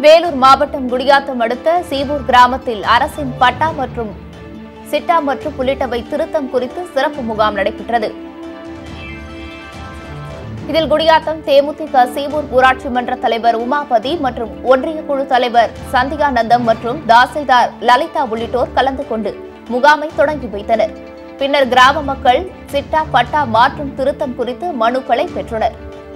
வேலூர் மாவட்டம் குடியாத்தம் அடுத்த சீவூர் கிராமத்தில் அரசின் பட்டா மற்றும் சிட்டா மற்றும் உள்ளிட்டவை திருத்தம் குறித்து சிறப்பு முகாம் நடைபெற்றது இதில் குடியாத்தம் தேமுதிக சீவூர் ஊராட்சி மன்ற தலைவர் உமாபதி மற்றும் ஒன்றிய குழு தலைவர் சந்தியானந்தம் மற்றும் தாசில்தார் லலிதா உள்ளிட்டோர் கலந்து கொண்டு முகாமை தொடங்கி வைத்தனர் பின்னர் கிராம மக்கள் சிட்டா பட்டா மாற்றும் திருத்தம் குறித்து மனுக்களை பெற்றனர்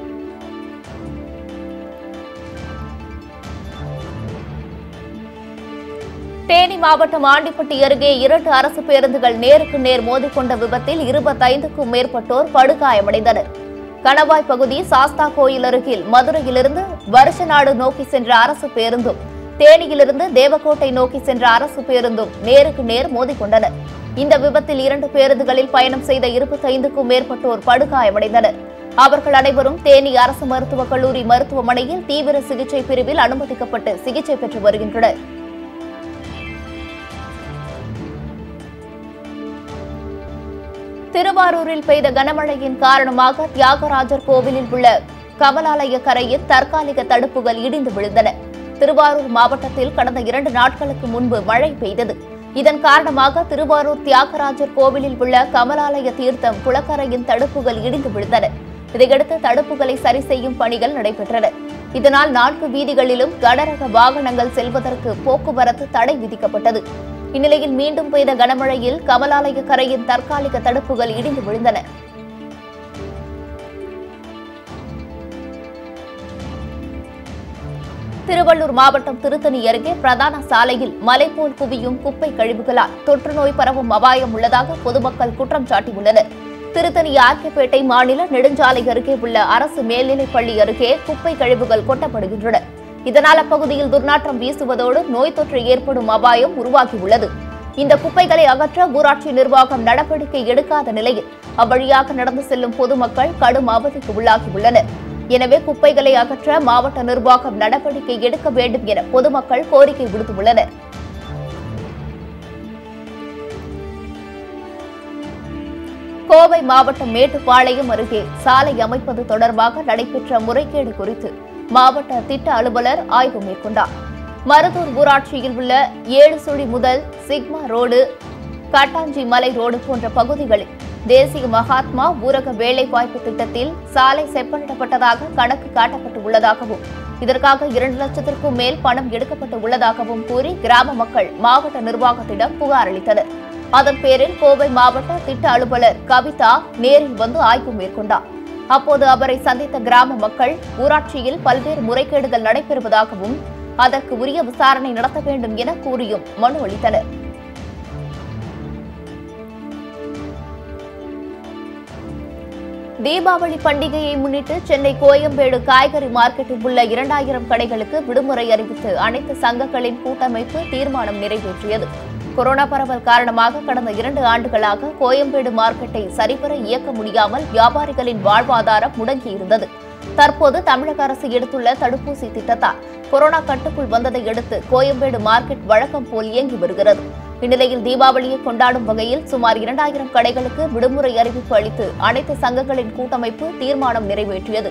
தேனி மாவட்டம் ஆண்டிப்பட்டி அருகே இரண்டு அரசு பேருந்துகள் நேருக்கு நேர் மோதிக்கொண்ட விபத்தில் இருபத்தைந்துக்கும் மேற்பட்டோர் படுகாயமடைந்தனர் கணவாய் பகுதி சாஸ்தா கோயில் அருகில் மதுரையிலிருந்து வருஷநாடு நோக்கி சென்ற அரசு பேருந்தும் தேனியிலிருந்து தேவக்கோட்டை நோக்கி சென்ற அரசு பேருந்தும் நேருக்கு நேர் மோதிக்கொண்டன இந்த விபத்தில் இரண்டு பேருந்துகளில் பயணம் செய்த இருபத்தைந்துக்கும் மேற்பட்டோர் படுகாயமடைந்தனர் அவர்கள் அனைவரும் தேனி அரசு மருத்துவக் கல்லூரி மருத்துவமனையில் தீவிர சிகிச்சை பிரிவில் அனுமதிக்கப்பட்டு சிகிச்சை பெற்று வருகின்றனர் திருவாரூரில் பெய்த கனமழையின் காரணமாக தியாகராஜர் கோவிலில் உள்ள கமலாலய கரையில் தற்காலிக தடுப்புகள் இடிந்து விழுந்தன திருவாரூர் மாவட்டத்தில் கடந்த இரண்டு நாட்களுக்கு முன்பு மழை பெய்தது இதன் காரணமாக திருவாரூர் தியாகராஜர் கோவிலில் உள்ள கமலாலய தீர்த்தம் குளக்கரையின் தடுப்புகள் இடிந்து விழுந்தன இதையடுத்து தடுப்புகளை சரி செய்யும் பணிகள் நடைபெற்றன இதனால் நான்கு வீதிகளிலும் கனரக வாகனங்கள் செல்வதற்கு போக்குவரத்து தடை விதிக்கப்பட்டது இந்நிலையில் மீண்டும் பெய்த கனமழையில் கமலாலய கரையின் தற்காலிக தடுப்புகள் இடிந்து விழுந்தன திருவள்ளூர் மாவட்டம் திருத்தணி அருகே பிரதான சாலையில் மலை போல் குவியும் குப்பை கழிவுகளால் தொற்று நோய் பரவும் அபாயம் உள்ளதாக பொதுமக்கள் குற்றம் சாட்டியுள்ளனர் திருத்தணி ஆர்கேபேட்டை மாநில நெடுஞ்சாலை அருகே உள்ள அரசு மேல்நிலைப் பள்ளி அருகே குப்பை கழிவுகள் கொட்டப்படுகின்றன இதனால் அப்பகுதியில் துர்நாற்றம் வீசுவதோடு நோய் தொற்று ஏற்படும் அபாயம் உருவாகியுள்ளது இந்த குப்பைகளை அகற்ற ஊராட்சி நிர்வாகம் நடவடிக்கை எடுக்காத நிலையில் அவ்வழியாக நடந்து செல்லும் பொதுமக்கள் கடும் அவதிக்கு உள்ளாகியுள்ளனர் எனவே குப்பைகளை அகற்ற மாவட்ட நிர்வாகம் நடவடிக்கை எடுக்க வேண்டும் என பொதுமக்கள் கோரிக்கை விடுத்துள்ளனர் கோவை மாவட்டம் மேட்டுப்பாளையம் அருகே சாலை அமைப்பது தொடர்பாக நடைபெற்ற முறைகேடு குறித்து மாவட்ட திட்ட அலுவலர் ஆய்வு மேற்கொண்டார் மருதூர் ஊராட்சியில் உள்ள ஏழு சுழி முதல் சிக்மா ரோடு காட்டாஞ்சி மலை ரோடு போன்ற பகுதிகளில் தேசிய மகாத்மா ஊரக வேலைவாய்ப்பு திட்டத்தில் சாலை செப்பனிடப்பட்டதாக கணக்கு காட்டப்பட்டு உள்ளதாகவும் இதற்காக இரண்டு லட்சத்திற்கும் மேல் பணம் எடுக்கப்பட்டு உள்ளதாகவும் கூறி கிராம மக்கள் மாவட்ட நிர்வாகத்திடம் புகார் அளித்தனர் அதன் பேரில் கோவை மாவட்ட திட்ட அலுவலர் கவிதா நேரில் வந்து ஆய்வு மேற்கொண்டார் அப்போது அவரை சந்தித்த கிராம மக்கள் ஊராட்சியில் பல்வேறு முறைகேடுகள் நடைபெறுவதாகவும் அதற்கு உரிய விசாரணை நடத்த வேண்டும் என கூறியும் மனு அளித்தனர் தீபாவளி பண்டிகையை முன்னிட்டு சென்னை கோயம்பேடு காய்கறி மார்க்கெட்டில் உள்ள இரண்டாயிரம் கடைகளுக்கு விடுமுறை அறிவித்து அனைத்து சங்கங்களின் கூட்டமைப்பு தீர்மானம் நிறைவேற்றியது கொரோனா பரவல் காரணமாக கடந்த இரண்டு ஆண்டுகளாக கோயம்பேடு மார்க்கெட்டை சரிவர இயக்க முடியாமல் வியாபாரிகளின் வாழ்வாதாரம் முடங்கியிருந்தது தற்போது தமிழக அரசு எடுத்துள்ள தடுப்பூசி திட்டத்தால் கொரோனா கட்டுக்குள் வந்ததை அடுத்து கோயம்பேடு மார்க்கெட் வழக்கம் போல் இயங்கி வருகிறது இந்நிலையில் தீபாவளியை கொண்டாடும் வகையில் சுமார் இரண்டாயிரம் கடைகளுக்கு விடுமுறை அறிவிப்பு அளித்து அனைத்து சங்கங்களின் கூட்டமைப்பு தீர்மானம் நிறைவேற்றியது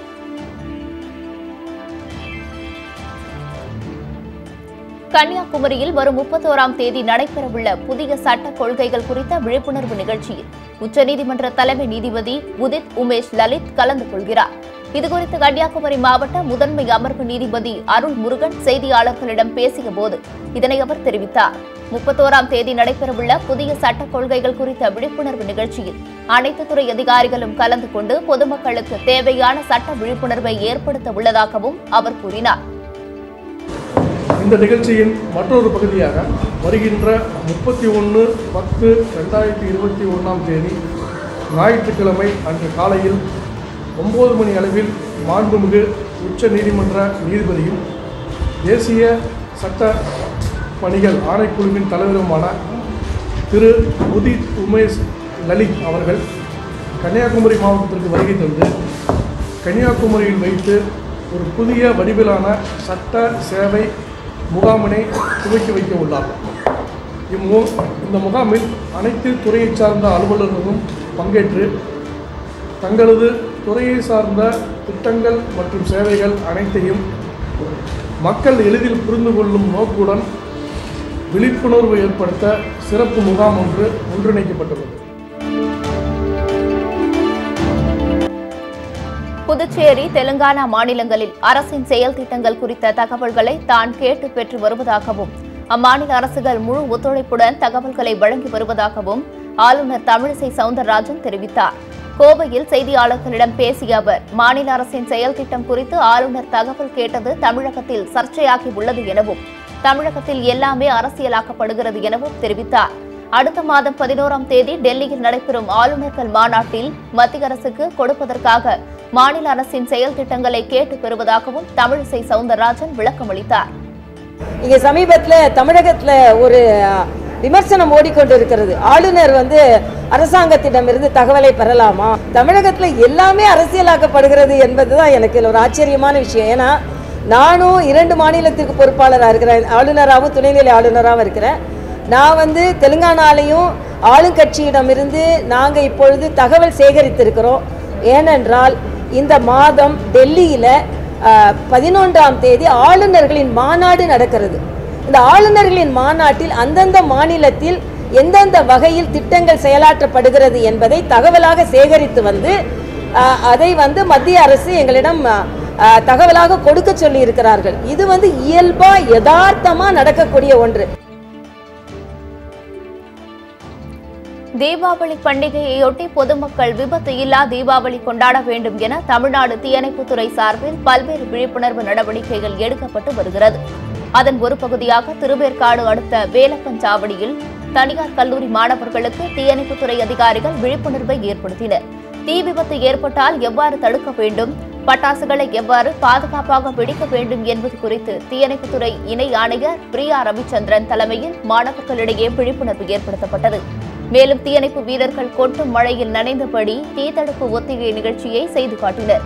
கன்னியாகுமரியில் வரும் முப்பத்தோராம் தேதி நடைபெறவுள்ள புதிய சட்ட கொள்கைகள் குறித்த விழிப்புணர்வு நிகழ்ச்சியில் உச்சநீதிமன்ற தலைமை நீதிபதி உதித் உமேஷ் லலித் கலந்து கொள்கிறார் இதுகுறித்து கன்னியாகுமரி மாவட்ட முதன்மை அமர்வு நீதிபதி அருள் முருகன் செய்தியாளர்களிடம் பேசிய போது இதனை அவர் தெரிவித்தார் முப்பத்தோராம் தேதி நடைபெறவுள்ள புதிய சட்ட கொள்கைகள் குறித்த விழிப்புணர்வு நிகழ்ச்சியில் அனைத்து துறை அதிகாரிகளும் கலந்து கொண்டு பொதுமக்களுக்கு தேவையான சட்ட விழிப்புணர்வை ஏற்படுத்த உள்ளதாகவும் அவர் கூறினார் இந்த நிகழ்ச்சியின் மற்றொரு பகுதியாக வருகின்ற முப்பத்தி ஒன்று பத்து ரெண்டாயிரத்தி இருபத்தி ஒன்றாம் தேதி ஞாயிற்றுக்கிழமை அன்று காலையில் ஒம்பது மணி அளவில் மாண்புமிகு உச்ச நீதிமன்ற நீதிபதியும் தேசிய சட்ட பணிகள் ஆணைக்குழுவின் தலைவருமான திரு உதித் உமேஷ் லலித் அவர்கள் கன்னியாகுமரி மாவட்டத்திற்கு வருகை தந்து கன்னியாகுமரியில் வைத்து ஒரு புதிய வடிவிலான சட்ட சேவை முகாமினை துவக்கி வைக்க உள்ளார் இம்மு இந்த முகாமில் அனைத்து துறையைச் சார்ந்த அலுவலர்களும் பங்கேற்று தங்களது துறையை சார்ந்த திட்டங்கள் மற்றும் சேவைகள் அனைத்தையும் மக்கள் எளிதில் புரிந்து கொள்ளும் நோக்குடன் விழிப்புணர்வு ஏற்படுத்த சிறப்பு முகாம் ஒன்று ஒன்றிணைக்கப்பட்டுள்ளது புதுச்சேரி தெலுங்கானா மாநிலங்களில் அரசின் செயல் திட்டங்கள் குறித்த தகவல்களை தான் கேட்டு பெற்று வருவதாகவும் அம்மாநில அரசுகள் முழு ஒத்துழைப்புடன் தகவல்களை வழங்கி வருவதாகவும் ஆளுநர் தமிழிசை சவுந்தரராஜன் தெரிவித்தார் கோவையில் செய்தியாளர்களிடம் பேசிய அவர் மாநில அரசின் செயல் திட்டம் குறித்து ஆளுநர் தகவல் கேட்டது தமிழகத்தில் சர்ச்சையாகி உள்ளது எனவும் தமிழகத்தில் எல்லாமே அரசியலாக்கப்படுகிறது எனவும் தெரிவித்தார் அடுத்த மாதம் பதினோராம் தேதி டெல்லியில் நடைபெறும் ஆளுநர்கள் மாநாட்டில் மத்திய அரசுக்கு கொடுப்பதற்காக மாநில அரசின் செயல் திட்டங்களை கேட்டு பெறுவதாகவும் தமிழிசை சவுந்தரராஜன் விளக்கமளித்தார் இங்க சமீபத்துல தமிழகத்துல ஒரு அஹ், விமர்சனம் ஓடிக்கொண்டிருக்கிறது ஆளுநர் வந்து அரசாங்கத்திடமிருந்து தகவலை பெறலாமா தமிழகத்துல எல்லாமே அரசியலாக்கப்படுகிறது என்பதுதான் எனக்கு இதுல ஒரு ஆச்சரியமான விஷயம் ஏன்னா நானும் இரண்டு மாநிலத்திற்கு பொறுப்பாளராக இருக்கிறேன் ஆளுநராகவும் துணைநிலை ஆளுநராகவும் இருக்கிறேன் நான் வந்து தெலுங்கானாலையும் ஆளுங்கட்சியிடமிருந்து நாங்கள் இப்பொழுது தகவல் சேகரித்திருக்கிறோம் ஏனென்றால் இந்த மாதம் டெல்லியில் பதினொன்றாம் தேதி ஆளுநர்களின் மாநாடு நடக்கிறது இந்த ஆளுநர்களின் மாநாட்டில் அந்தந்த மாநிலத்தில் எந்தெந்த வகையில் திட்டங்கள் செயலாற்றப்படுகிறது என்பதை தகவலாக சேகரித்து வந்து அஹ், அதை வந்து மத்திய அரசு எங்களிடம் அஹ், தகவலாக கொடுக்க சொல்லி இருக்கிறார்கள் இது வந்து இயல்பா யதார்த்தமா நடக்கக்கூடிய ஒன்று தீபாவளி பண்டிகையையொட்டி பொதுமக்கள் விபத்து இல்லா தீபாவளி கொண்டாட வேண்டும் என தமிழ்நாடு தீயணைப்புத்துறை சார்பில் பல்வேறு விழிப்புணர்வு நடவடிக்கைகள் எடுக்கப்பட்டு வருகிறது அதன் ஒரு பகுதியாக திருவேற்காடு அடுத்த வேலப்பன் சாவடியில் தனியார் கல்லூரி மாணவர்களுக்கு தீயணைப்புத்துறை அதிகாரிகள் விழிப்புணர்வை ஏற்படுத்தினர் தீ விபத்து ஏற்பட்டால் எவ்வாறு தடுக்க வேண்டும் பட்டாசுகளை எவ்வாறு பாதுகாப்பாக வெடிக்க வேண்டும் என்பது குறித்து தீயணைப்புத்துறை இணை ஆணையர் பிரியா ரவிச்சந்திரன் தலைமையில் மாணவர்களிடையே விழிப்புணர்வு ஏற்படுத்தப்பட்டது மேலும் தீயணைப்பு வீரர்கள் கொட்டும் மழையில் நனைந்தபடி தீ தடுப்பு ஒத்திகை நிகழ்ச்சியை செய்து காட்டினர்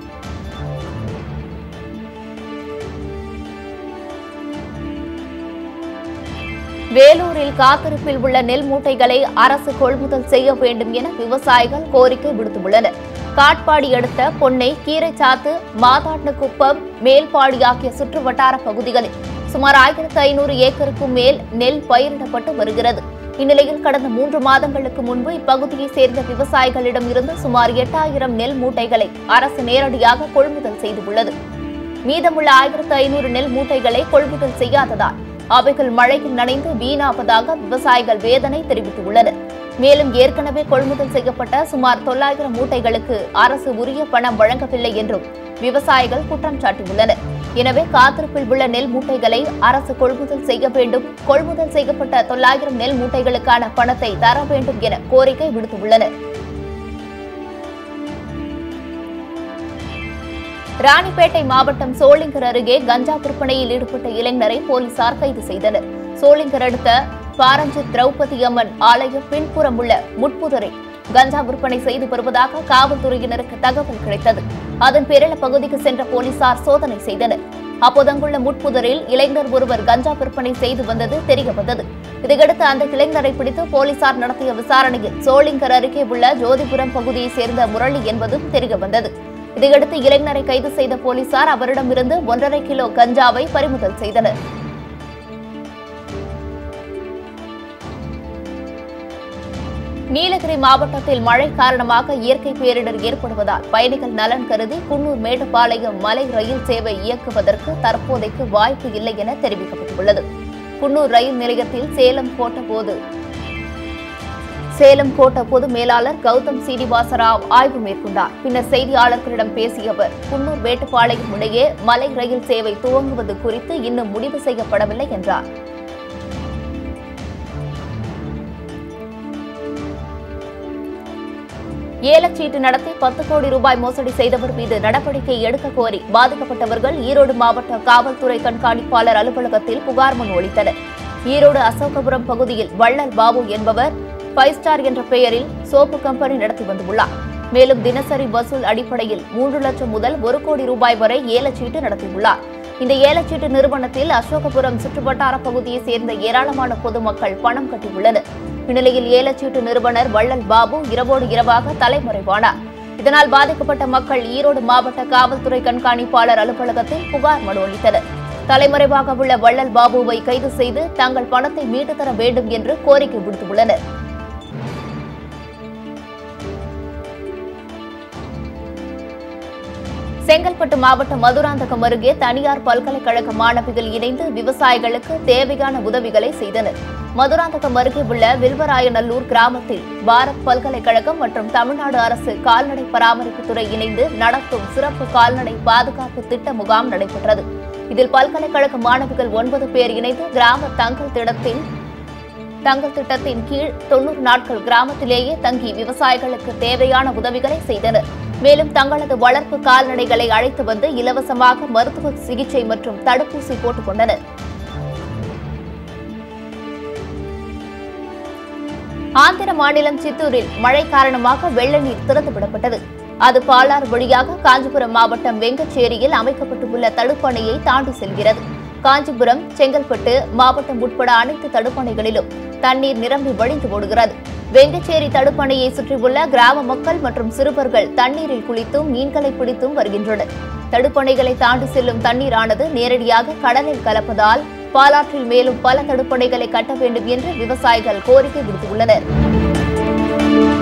வேலூரில் காத்திருப்பில் உள்ள நெல் மூட்டைகளை அரசு கொள்முதல் செய்ய வேண்டும் என விவசாயிகள் கோரிக்கை விடுத்துள்ளனர் காட்பாடி அடுத்த பொன்னை கீரைச்சாத்து மாதாட்டுக்குப்பம் மேல்பாடி ஆகிய சுற்று வட்டார பகுதிகளில் சுமார் ஆயிரத்து ஐநூறு ஏக்கருக்கும் மேல் நெல் பயிரிடப்பட்டு வருகிறது இந்நிலையில் கடந்த மூன்று மாதங்களுக்கு முன்பு இப்பகுதியைச் சேர்ந்த விவசாயிகளிடம் இருந்து சுமார் எட்டாயிரம் நெல் மூட்டைகளை அரசு நேரடியாக கொள்முதல் செய்துள்ளது மீதமுள்ள ஆயிரத்து ஐநூறு நெல் மூட்டைகளை கொள்முதல் செய்யாததால் அவைகள் மழையில் நனைந்து வீணாவதாக விவசாயிகள் வேதனை தெரிவித்துள்ளனர் மேலும் ஏற்கனவே கொள்முதல் செய்யப்பட்ட சுமார் தொள்ளாயிரம் மூட்டைகளுக்கு அரசு உரிய பணம் வழங்கவில்லை என்றும் விவசாயிகள் குற்றம் சாட்டியுள்ளனர் எனவே காத்திருப்பில் உள்ள நெல் மூட்டைகளை அரசு கொள்முதல் செய்ய வேண்டும் கொள்முதல் செய்யப்பட்ட தொள்ளாயிரம் நெல் மூட்டைகளுக்கான பணத்தை தர வேண்டும் என கோரிக்கை விடுத்துள்ளனர் ராணிப்பேட்டை மாவட்டம் சோளிங்கர் அருகே கஞ்சா விற்பனையில் ஈடுபட்ட இளைஞரை போலீசார் கைது செய்தனர் சோளிங்கர் அடுத்த பாரஞ்சித் திரௌபதி அம்மன் ஆலய பின்புறம் உள்ள முட்புதரில் கஞ்சா விற்பனை செய்து வருவதாக காவல்துறையினருக்கு தகவல் கிடைத்தது அதன் பேரில் அப்பகுதிக்கு சென்ற போலீசார் சோதனை செய்தனர் அப்போது அங்குள்ள முட்புதரில் இளைஞர் ஒருவர் கஞ்சா விற்பனை செய்து வந்தது தெரிய வந்தது இதையடுத்து அந்த இளைஞரை பிடித்து போலீசார் நடத்திய விசாரணையில் சோளிங்கர் அருகே உள்ள ஜோதிபுரம் பகுதியைச் சேர்ந்த முரளி என்பதும் தெரிய வந்தது இதையடுத்து இளைஞரை கைது செய்த போலீசார் அவரிடமிருந்து ஒன்றரை கிலோ கஞ்சாவை பறிமுதல் செய்தனர் நீலகிரி மாவட்டத்தில் மழை காரணமாக இயற்கை பேரிடர் ஏற்படுவதால் பயணிகள் நலன் கருதி குன்னூர் மேட்டுப்பாளையம் மலை ரயில் சேவை இயக்குவதற்கு தற்போதைக்கு வாய்ப்பு இல்லை என தெரிவிக்கப்பட்டுள்ளது குன்னூர் ரயில் நிலையத்தில் சேலம் போட்டபோது சேலம் கோட்ட பொது மேலாளர் கௌதம் சீனிவாசராவ் ஆய்வு மேற்கொண்டார் பின்னர் செய்தியாளர்களிடம் பேசிய அவர் குன்னூர் மேட்டுப்பாளையம் இடையே மலை ரயில் சேவை துவங்குவது குறித்து இன்னும் முடிவு செய்யப்படவில்லை என்றார் ஏலச்சீட்டு நடத்தி பத்து கோடி ரூபாய் மோசடி செய்தவர் மீது நடவடிக்கை எடுக்க கோரி பாதிக்கப்பட்டவர்கள் ஈரோடு மாவட்ட காவல்துறை கண்காணிப்பாளர் அலுவலகத்தில் புகார் மனு அளித்தனர் ஈரோடு அசோகபுரம் பகுதியில் வள்ளல் பாபு என்பவர் ஃபைவ் ஸ்டார் என்ற பெயரில் சோப்பு கம்பெனி நடத்தி வந்துள்ளார் மேலும் தினசரி வசூல் அடிப்படையில் மூன்று லட்சம் முதல் ஒரு கோடி ரூபாய் வரை ஏலச்சீட்டு நடத்தியுள்ளார் இந்த ஏலச்சீட்டு நிறுவனத்தில் அசோகபுரம் சுற்றுவட்டார பகுதியைச் சேர்ந்த ஏராளமான பொதுமக்கள் பணம் கட்டியுள்ளனர் இந்நிலையில் ஏலச்சீட்டு நிறுவனர் வள்ளல் பாபு இரவோடு இரவாக தலைமறைவானார் இதனால் பாதிக்கப்பட்ட மக்கள் ஈரோடு மாவட்ட காவல்துறை கண்காணிப்பாளர் அலுவலகத்தில் புகார் மனு அளித்தனர் தலைமறைவாக உள்ள வள்ளல் பாபுவை கைது செய்து தங்கள் பணத்தை மீட்டு தர வேண்டும் என்று கோரிக்கை விடுத்துள்ளனர் செங்கல்பட்டு மாவட்டம் மதுராந்தகம் அருகே தனியார் பல்கலைக்கழக மாணவிகள் இணைந்து விவசாயிகளுக்கு தேவையான உதவிகளை செய்தனர் மதுராந்தகம் அருகே உள்ள வில்வராயநல்லூர் கிராமத்தில் பாரத் பல்கலைக்கழகம் மற்றும் தமிழ்நாடு அரசு கால்நடை பராமரிப்புத்துறை இணைந்து நடத்தும் சிறப்பு கால்நடை பாதுகாப்பு திட்ட முகாம் நடைபெற்றது இதில் பல்கலைக்கழக மாணவிகள் ஒன்பது பேர் இணைந்து கிராம தங்கள் திட்டத்தில் தங்கள் திட்டத்தின் கீழ் தொன்னூறு நாட்கள் கிராமத்திலேயே தங்கி விவசாயிகளுக்கு தேவையான உதவிகளை செய்தனர் மேலும் தங்களது வளர்ப்பு கால்நடைகளை அழைத்து வந்து இலவசமாக மருத்துவ சிகிச்சை மற்றும் தடுப்பூசி போட்டுக் கொண்டனர் ஆந்திர மாநிலம் சித்தூரில் மழை காரணமாக வெள்ள நீர் திறந்துவிடப்பட்டது அது பாலார் வழியாக காஞ்சிபுரம் மாவட்டம் வெங்கச்சேரியில் அமைக்கப்பட்டுள்ள தடுப்பணையை தாண்டி செல்கிறது காஞ்சிபுரம் செங்கல்பட்டு மாவட்டம் உட்பட அனைத்து தடுப்பணைகளிலும் தண்ணீர் நிரம்பி வழிந்து ஓடுகிறது வெங்கச்சேரி தடுப்பணையை சுற்றியுள்ள கிராம மக்கள் மற்றும் சிறுவர்கள் தண்ணீரில் குளித்தும் மீன்களை பிடித்தும் வருகின்றனர் தடுப்பணைகளை தாண்டி செல்லும் தண்ணீரானது நேரடியாக கடலில் கலப்பதால் பாலாற்றில் மேலும் பல தடுப்பணைகளை கட்ட வேண்டும் என்று விவசாயிகள் கோரிக்கை விடுத்துள்ளனர்